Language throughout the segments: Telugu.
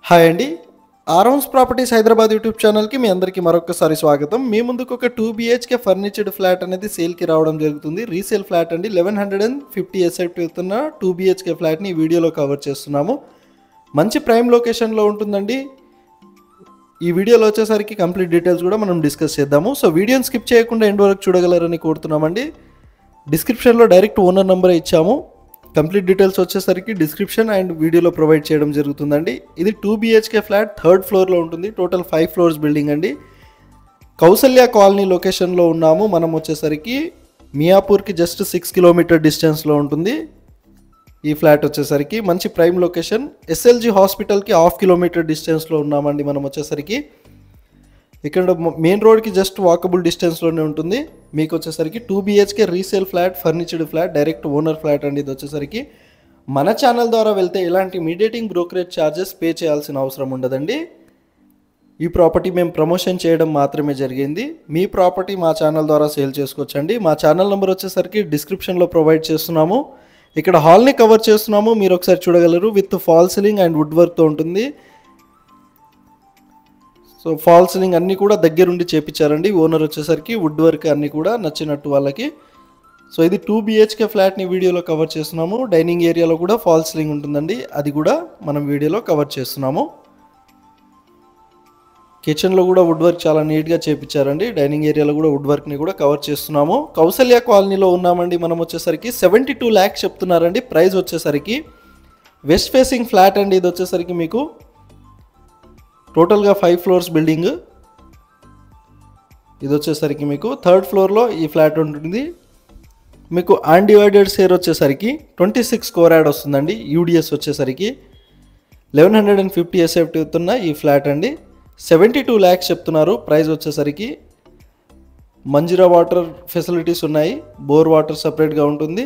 హాయ్ అండి ఆరోన్స్ ప్రాపర్టీస్ హైదరాబాద్ యూట్యూబ్ ఛానల్కి మీ అందరికీ మరొకసారి స్వాగతం మీ ముందుకు ఒక టూ బిహెచ్కే ఫర్నిచర్డ్ ఫ్లాట్ అనేది సేల్కి రావడం జరుగుతుంది రీసేల్ ఫ్లాట్ అండి eleven hundred and fifty SFT అవుతున్న టూ బిహెచ్కే ఫ్లాట్ని ఈ వీడియోలో కవర్ చేస్తున్నాము మంచి ప్రైమ్ లొకేషన్లో ఉంటుందండి ఈ వీడియోలో వచ్చేసరికి కంప్లీట్ డీటెయిల్స్ కూడా మనం డిస్కస్ చేద్దాము సో వీడియోని స్కిప్ చేయకుండా ఎండ్ వరకు చూడగలరని కోరుతున్నామండి డిస్క్రిప్షన్లో డైరెక్ట్ ఓనర్ నెంబర్ ఇచ్చాము కంప్లీట్ డీటెయిల్స్ వచ్చేసరికి డిస్క్రిప్షన్ అండ్ వీడియోలో ప్రొవైడ్ చేయడం జరుగుతుందండి ఇది టూ బిహెచ్కే ఫ్లాట్ థర్డ్ ఫ్లోర్లో ఉంటుంది టోటల్ ఫైవ్ ఫ్లోర్స్ బిల్డింగ్ అండి కౌసల్య కాలనీ లొకేషన్లో ఉన్నాము మనం వచ్చేసరికి మియాపూర్కి జస్ట్ సిక్స్ కిలోమీటర్ డిస్టెన్స్లో ఉంటుంది ఈ ఫ్లాట్ వచ్చేసరికి మంచి ప్రైమ్ లొకేషన్ ఎస్ఎల్జి హాస్పిటల్కి హాఫ్ కిలోమీటర్ డిస్టెన్స్లో ఉన్నామండి మనం వచ్చేసరికి ఇక్కడ మెయిన్ రోడ్కి జస్ట్ వాకబుల్ డిస్టెన్స్లోనే ఉంటుంది మీకు వచ్చేసరికి two BHK resale flat furnished flat direct owner flat అండి ఇది వచ్చేసరికి మన ఛానల్ ద్వారా వెళ్తే ఎలాంటి మీడియేటింగ్ బ్రోకరేజ్ ఛార్జెస్ పే చేయాల్సిన అవసరం ఉండదండి ఈ ప్రాపర్టీ మేము ప్రమోషన్ చేయడం మాత్రమే జరిగింది మీ ప్రాపర్టీ మా ఛానల్ ద్వారా సేల్ చేసుకోవచ్చండి మా ఛానల్ నెంబర్ వచ్చేసరికి డిస్క్రిప్షన్లో ప్రొవైడ్ చేస్తున్నాము ఇక్కడ హాల్ని కవర్ చేస్తున్నాము మీరు ఒకసారి చూడగలరు with fall ceiling and wood వర్క్తో ఉంటుంది సో ఫాల్ సీలింగ్ అన్నీ కూడా దగ్గరుండి చేపించారండి ఓనర్ వచ్చేసరికి వుడ్ వర్క్ అన్నీ కూడా నచ్చినట్టు వాళ్ళకి సో ఇది టూ బిహెచ్కే ఫ్లాట్ని వీడియోలో కవర్ చేస్తున్నాము డైనింగ్ ఏరియాలో కూడా ఫాల్ సీలింగ్ ఉంటుందండి అది కూడా మనం వీడియోలో కవర్ చేస్తున్నాము కిచెన్లో కూడా వుడ్ వర్క్ చాలా నీట్గా చేపించారండి డైనింగ్ ఏరియాలో కూడా వుడ్ వర్క్ని కూడా కవర్ చేస్తున్నాము కౌసల్య కాలనీలో ఉన్నామండి మనం వచ్చేసరికి సెవెంటీ టూ ల్యాక్స్ చెప్తున్నారండి ప్రైస్ వచ్చేసరికి వెస్ట్ ఫేసింగ్ ఫ్లాట్ అండి ఇది వచ్చేసరికి మీకు టోటల్గా ఫైవ్ ఫ్లోర్స్ బిల్డింగ్ ఇది వచ్చేసరికి మీకు థర్డ్ ఫ్లోర్లో ఈ ఫ్లాట్ ఉంటుంది మీకు అన్డివైడెడ్ షేర్ వచ్చేసరికి ట్వంటీ సిక్స్ కోర్ యాడ్ వస్తుందండి యూడిఎస్ వచ్చేసరికి eleven hundred and fifty SFT అవుతున్న ఈ ఫ్లాట్ అండి సెవెంటీ టూ ల్యాక్స్ చెప్తున్నారు ప్రైస్ వచ్చేసరికి మంజిరా వాటర్ ఫెసిలిటీస్ ఉన్నాయి బోర్ వాటర్ సపరేట్గా ఉంటుంది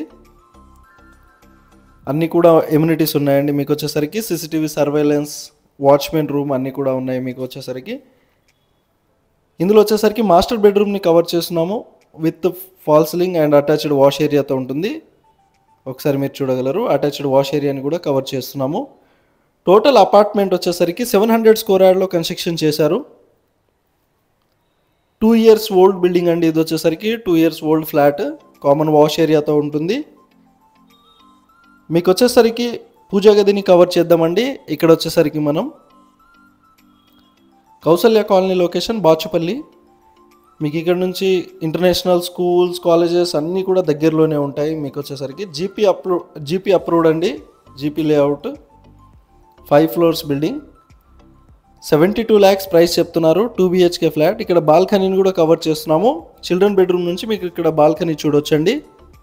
అన్నీ కూడా ఎమ్యూనిటీస్ ఉన్నాయండి మీకు వచ్చేసరికి సీసీటీవీ సర్వేలెన్స్ వాచ్మెన్ రూమ్ అన్నీ కూడా ఉన్నాయి మీకు వచ్చేసరికి ఇందులో వచ్చేసరికి మాస్టర్ బెడ్రూమ్ని కవర్ చేస్తున్నాము with fall ceiling and attached wash ఏరియాతో ఉంటుంది ఒకసారి మీరు చూడగలరు అటాచ్డ్ వాష్ ఏరియాని కూడా కవర్ చేస్తున్నాము టోటల్ అపార్ట్మెంట్ వచ్చేసరికి సెవెన్ హండ్రెడ్ స్కోర్ యార్డ్లో కన్స్ట్రక్షన్ చేశారు టూ ఇయర్స్ ఓల్డ్ బిల్డింగ్ అండి ఇది వచ్చేసరికి two years old flat common wash ఏరియాతో ఉంటుంది మీకు వచ్చేసరికి పూజా గదిని కవర్ చేద్దామండి ఇక్కడ వచ్చేసరికి మనం కౌసల్య కాలనీ లొకేషన్ బాచుపల్లి మీకు ఇక్కడ నుంచి ఇంటర్నేషనల్ స్కూల్స్ కాలేజెస్ అన్నీ కూడా దగ్గరలోనే ఉంటాయి మీకు వచ్చేసరికి జీపీ అప్రూ జీపీ అప్రూవ్డ్ అండి GP layout five floors building seventy two lakhs price చెప్తున్నారు టూ బిహెచ్కే ఫ్లాట్ ఇక్కడ బాల్కనీని కూడా కవర్ చేస్తున్నాము చిల్డ్రన్ బెడ్రూమ్ నుంచి మీకు ఇక్కడ బాల్కనీ చూడొచ్చండి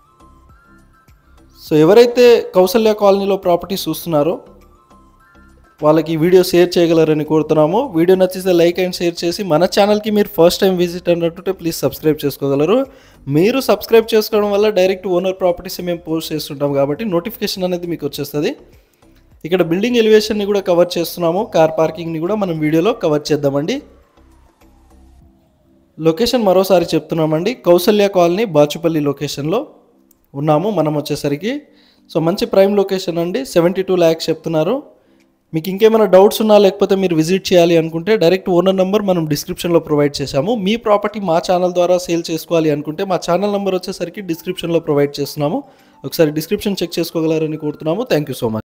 సో ఎవరైతే కౌసల్య కాలనీలో ప్రాపర్టీ చూస్తున్నారో వాళ్ళకి ఈ వీడియో షేర్ చేయగలరని కోరుతున్నాము వీడియో నచ్చితే లైక్ అండ్ షేర్ చేసి మన ఛానల్కి మీరు ఫస్ట్ టైం విజిట్ అన్నట్టుంటే ప్లీజ్ సబ్స్క్రైబ్ చేసుకోగలరు మీరు సబ్స్క్రైబ్ చేసుకోవడం వల్ల డైరెక్ట్ ఓనర్ ప్రాపర్టీస్ మేము పోస్ట్ చేస్తుంటాం కాబట్టి నోటిఫికేషన్ అనేది మీకు వచ్చేస్తుంది ఇక్కడ బిల్డింగ్ ఎలివేషన్ని కూడా కవర్ చేస్తున్నాము కార్ పార్కింగ్ని కూడా మనం వీడియోలో కవర్ చేద్దామండి లొకేషన్ మరోసారి చెప్తున్నామండి కౌసల్య కాలనీ బాచుపల్లి లొకేషన్లో ఉన్నాము మనం వచ్చేసరికి సో మంచి ప్రైమ్ లొకేషన్ అండి సెవెంటీ టూ ల్యాక్స్ చెప్తున్నారు మీకు ఇంకేమైనా డౌట్స్ ఉన్నా లేకపోతే మీరు విజిట్ చేయాలి అనుకుంటే డైరెక్ట్ ఓనర్ నెంబర్ మనం డిస్క్రిప్షన్లో ప్రొవైడ్ చేశాము మీ ప్రాపర్టీ మా ఛానల్ ద్వారా సేల్ చేసుకోవాలి అనుకుంటే మా ఛానల్ నెంబర్ వచ్చేసరికి డిస్క్రిప్షన్లో ప్రొవైడ్ చేస్తున్నాము ఒకసారి డిస్క్రిప్షన్ చెక్ చేసుకోగలరని కోరుతున్నాము థ్యాంక్ యూ సో మచ్